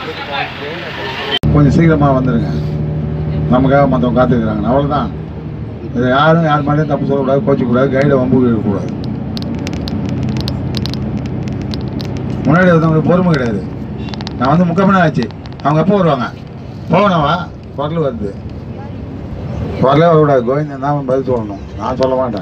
கொஞ்சம் சீக்கிரமாக வந்துடுங்க நமக்காக மற்றவங்க காத்துக்கிறாங்க அவ்வளோதான் இது யாரும் யார் மேலேயும் தப்பு சொல்லக்கூடாது கோச்சிக்கூடாது கைடை வம்பு இருக்கக்கூடாது முன்னாடி ஒருத்தவங்களுக்கு பொறுமை கிடையாது நான் வந்து முக்கால் மணி நேரம் ஆச்சு அவங்க எப்போ வருவாங்க போகணவா குரல் வருது குரலே வரக்கூடாது கோவிந்தன் தான் பதில் சொல்லணும் நான் சொல்ல மாட்டேன்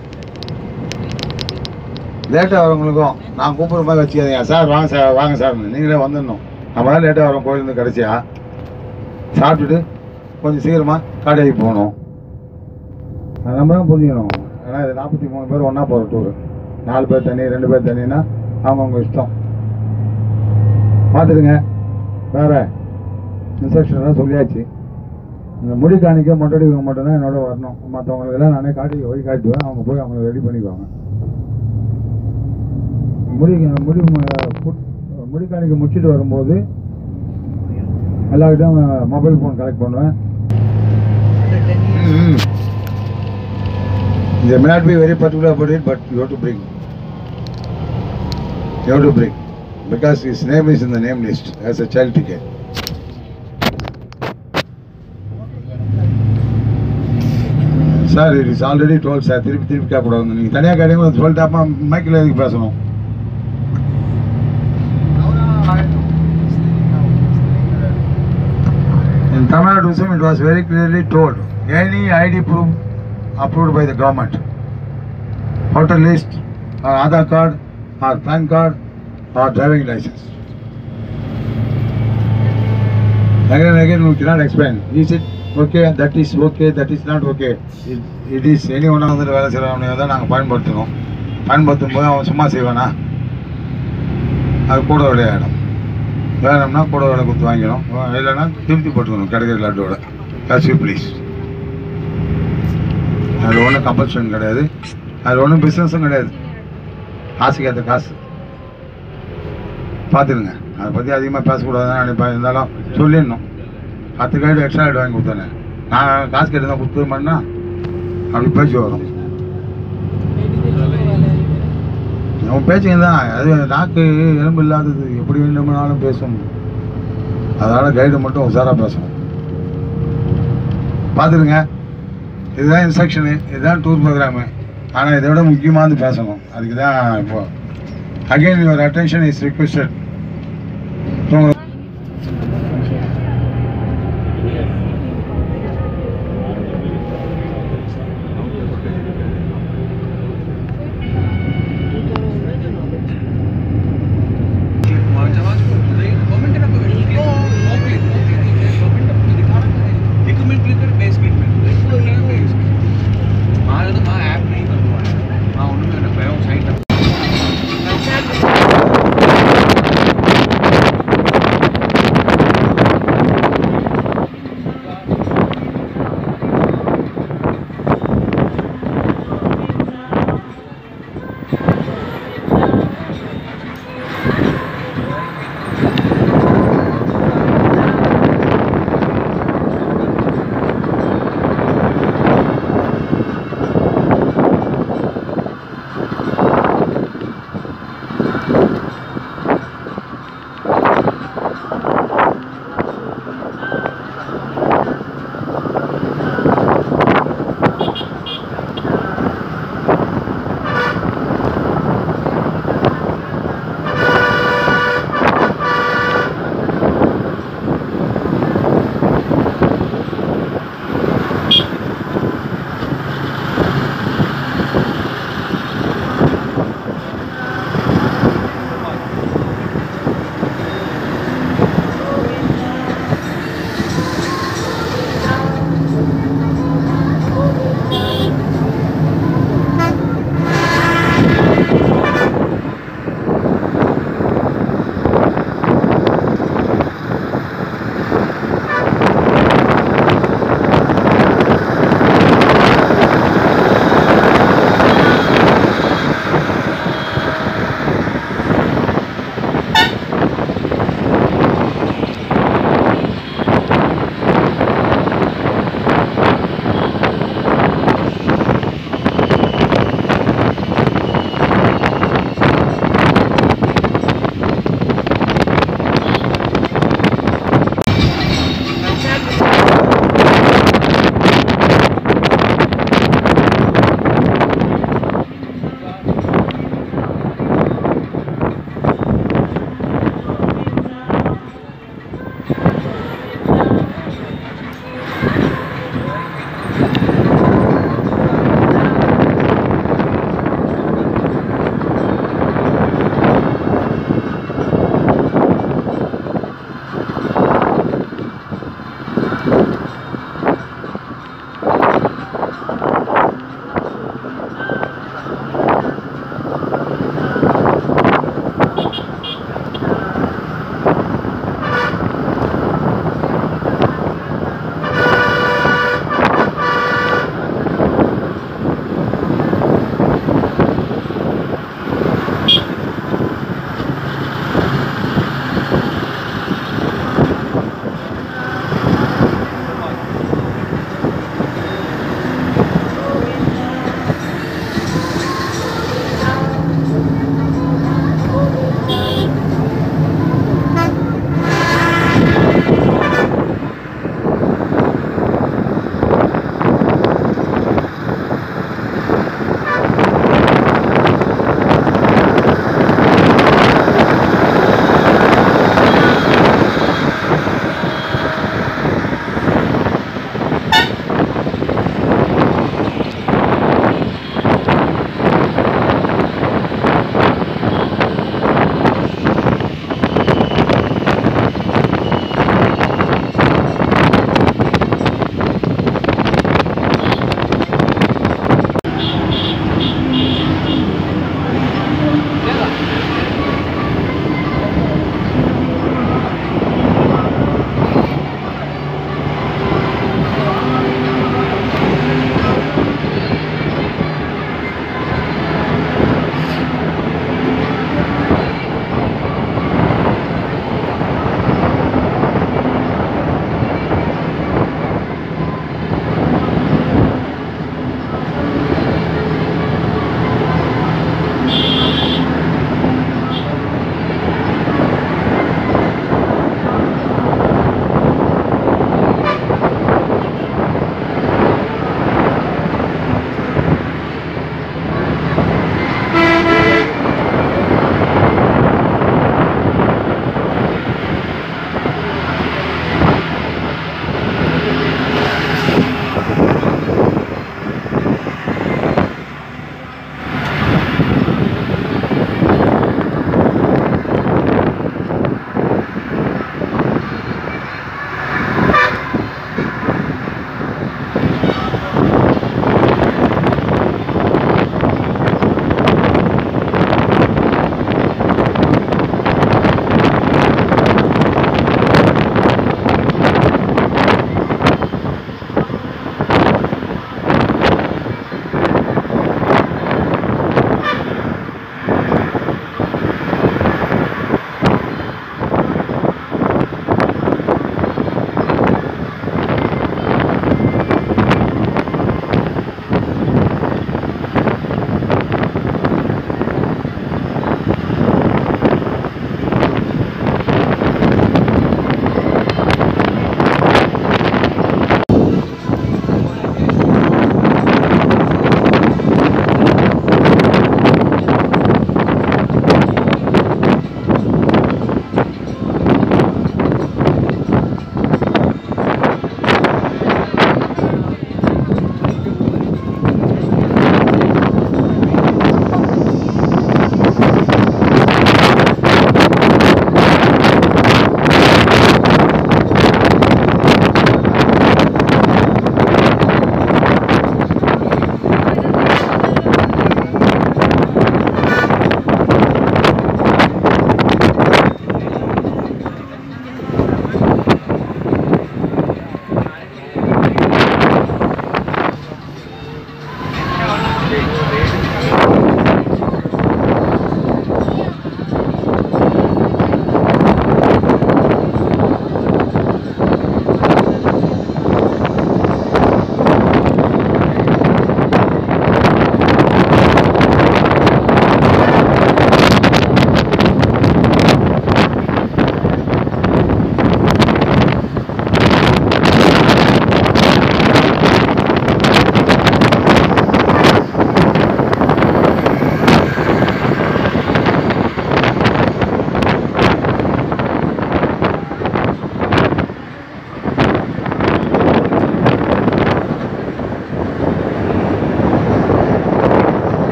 லேட்டாக வரவங்களுக்கும் நான் கூப்பிட்ற மாதிரி வச்சுக்காதீங்க சார் வாங்க சார் வாங்க சார் நீங்களே வந்துடணும் நம்மளால லேட்டாக வரோம் கோயிலேருந்து கடைசியா சாப்பிட்டுட்டு கொஞ்சம் சீக்கிரமாக கடைக்கு போகணும் அது நம்ம தான் புரிஞ்சுக்கணும் ஏன்னா இது நாற்பத்தி மூணு பேர் ஒன்றா போகிற டூரு நாலு பேர் தனி ரெண்டு பேர் தனின்னா அவங்கவுங்க இஷ்டம் பார்த்துடுங்க வேற இன்ஸ்ட்ரக்ஷன்லாம் சொல்லியாச்சு இந்த முடி காணிக்க மொட்டை அடிக்க மட்டும்தான் என்னோட வரணும் மற்றவங்களுக்கெல்லாம் நானே காட்டி வழி காட்டுவேன் அவங்க போய் அவங்க ரெடி பண்ணிக்குவாங்க முடி முடி ம- புட்- முடி காணிக்க முடிச்சுட்டு வரும்போது எல்லார்கிட்டையும் மொபைல் ஃபோன் கலெக்ட் பண்ணுவேன் They may not be very particular about it, but you have to bring. You have to bring. Because his name is in the name list as a child ticket. Sir it is already told sir திருப்பி திருப்பி கேட்கக்கூடாது நீங்கள் தனியாக கேட்டீங்க சொல்லிட்டாப்பா மைக்கில் எதுக்கு பேசணும் In Tamil Nadu, Usam, it was very clearly told any ID proof approved by the government, voter list, or Aadhaar card, or PAN card, or driving license. Again and again, we cannot explain. Is it okay? That is okay. That is not okay. It, it is any one வந்து வேலை செய்கிறவனையோ தான் நாங்கள் பயன்படுத்தணும் பயன்படுத்தும் போது அவன் சும்மா செய்வானா அது கூட விளையாடும் வேணும்னா கூட விலை கொடுத்து வாங்கிக்கணும் இல்லைன்னா திருப்தி போட்டுக்கணும் கிடைக்கிற லட்டோட காசு ப்ளீஸ் அதில் ஒன்றும் கம்பல்ஷன் கிடையாது அதில் ஒன்றும் பிஸ்னஸும் கிடையாது காசுக்கு ஏற்ற காசு பார்த்துருங்க அதை பற்றி அதிகமாக பேசக்கூடாதுன்னு நினைப்பேன் இருந்தாலும் சொல்லிடணும் பத்து கைடு எக்ஸ்ட்ரா கைடு வாங்கி கொடுத்தானே நான் காசு கேட்டு தான் கொடுத்து பண்ணா அப்படி பேச்சு வரும் அவன் பேச்சுங்க தான் அது நாக்கு எலும்பு இல்லாதது எப்படி வேண்டுமானாலும் பேசும் அதனால கைடு மட்டும் உஷாராக பேசணும் பார்த்துருங்க இதுதான் இன்ஸ்ட்ரக்ஷனு இதுதான் டூர் ப்ரோக்ராமு ஆனால் இதை விட முக்கியமானது பேசணும் அதுக்கு தான் இப்போ again your attention is requested